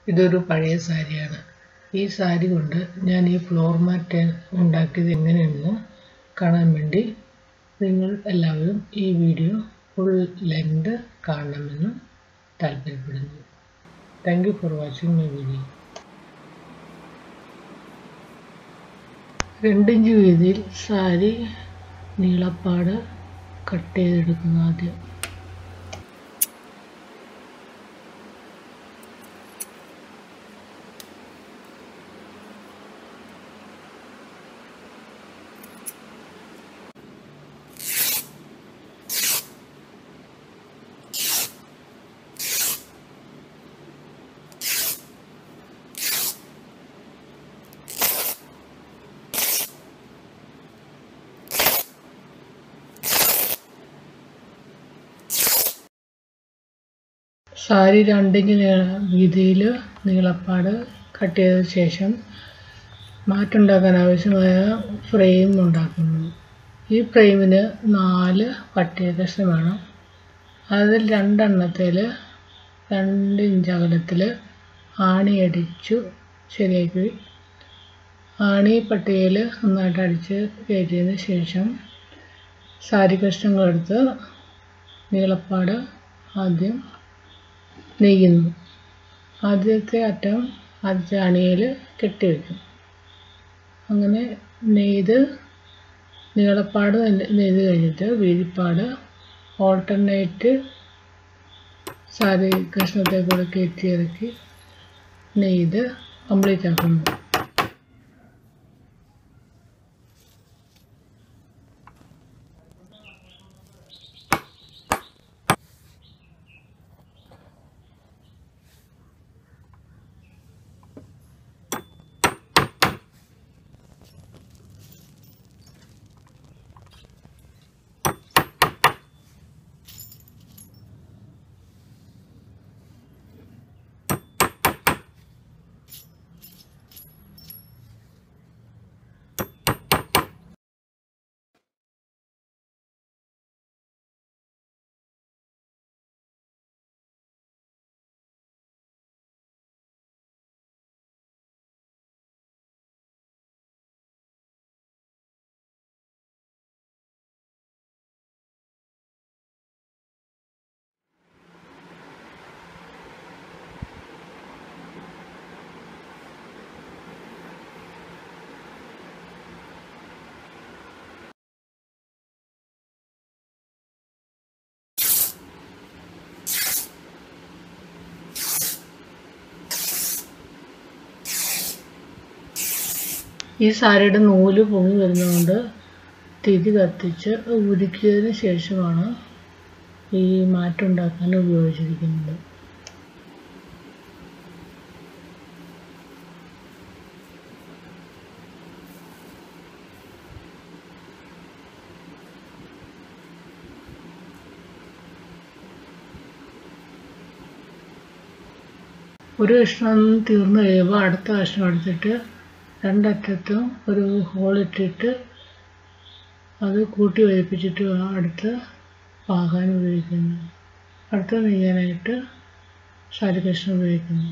ഇതൊരു പഴയ സാരിയാണ് ഈ സാരി കൊണ്ട് ഞാൻ ഈ ഫ്ലോർ മാറ്റ് ഉണ്ടാക്കിയത് എങ്ങനെയെന്ന് കാണാൻ വേണ്ടി നിങ്ങൾ എല്ലാവരും ഈ വീഡിയോ ഫുൾ ലെങ്ത് കാണണമെന്ന് താല്പര്യപ്പെടുന്നു thank you for watching my video രണ്ടിഞ്ച് വീതിയിൽ സാരി നീളപ്പാട് കട്ട് ചെയ്തെടുക്കുന്നു ആദ്യം സാരി രണ്ടിഞ്ച് നീള വീതിയിൽ നീളപ്പാട് കട്ട് ചെയ്ത ശേഷം മാറ്റുണ്ടാക്കാൻ ആവശ്യമായ ഫ്രെയിം ഉണ്ടാക്കുന്നു ഈ ഫ്രെയിമിന് നാല് പട്ടിക കഷ്ണം വേണം അതിൽ രണ്ടെണ്ണത്തിൽ രണ്ട് ഇഞ്ച് അകലത്തിൽ ആണിയടിച്ചു ശരിയാക്കി ആണി പട്ടികയിൽ നന്നായിട്ട് അടിച്ച് കയറ്റിയതിന് ശേഷം സാരി കഷ്ണങ്ങളെടുത്ത് നീളപ്പാട് ആദ്യം നെയ്യുന്നു ആദ്യത്തെ അറ്റം ആദ്യത്തെ അണിയിൽ കെട്ടിവെക്കും അങ്ങനെ നെയ്ത് നീളപ്പാട് നെയ്ത് കഴിഞ്ഞിട്ട് വീതിപ്പാട് ഓൾട്ടർനേറ്റ് സാരി കഷ്ണത്തെ കൂടെ കയറ്റി ഇറക്കി നെയ്ത് കംപ്ലീറ്റ് ആക്കുന്നു ഈ സാരിയുടെ നൂല് പൊങ്ങി വരുന്നതുകൊണ്ട് തിരി കത്തിച്ച് ഉരുക്കിയതിന് ശേഷമാണ് ഈ മാറ്റുണ്ടാക്കാൻ ഉപയോഗിച്ചിരിക്കുന്നത് ഒരു കഷ്ണം തീർന്നു കഴിയുമ്പോൾ അടുത്ത കഷ്ണം എടുത്തിട്ട് രണ്ടറ്റത്തും ഒരു ഹോളിട്ടിട്ട് അത് കൂട്ടി വലിപ്പിച്ചിട്ട് അടുത്ത് പാകാൻ ഉപയോഗിക്കുന്നു അടുത്ത് നെയ്യാനായിട്ട് സാരി കഷ്ണം ഉപയോഗിക്കുന്നു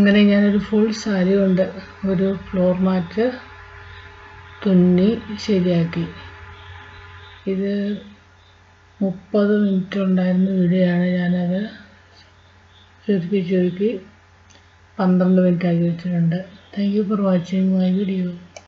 അങ്ങനെ ഞാനൊരു ഫുൾ സാരി കൊണ്ട് ഒരു ഫ്ലോർ മാറ്റ് തുന്നി ശരിയാക്കി ഇത് മുപ്പത് മിനിറ്റ് ഉണ്ടായിരുന്ന വീഡിയോ ആണ് ഞാനത് ചുരുക്കി ചുരുക്കി പന്ത്രണ്ട് മിനിറ്റ് ആക്കി വെച്ചിട്ടുണ്ട് thank you for watching my video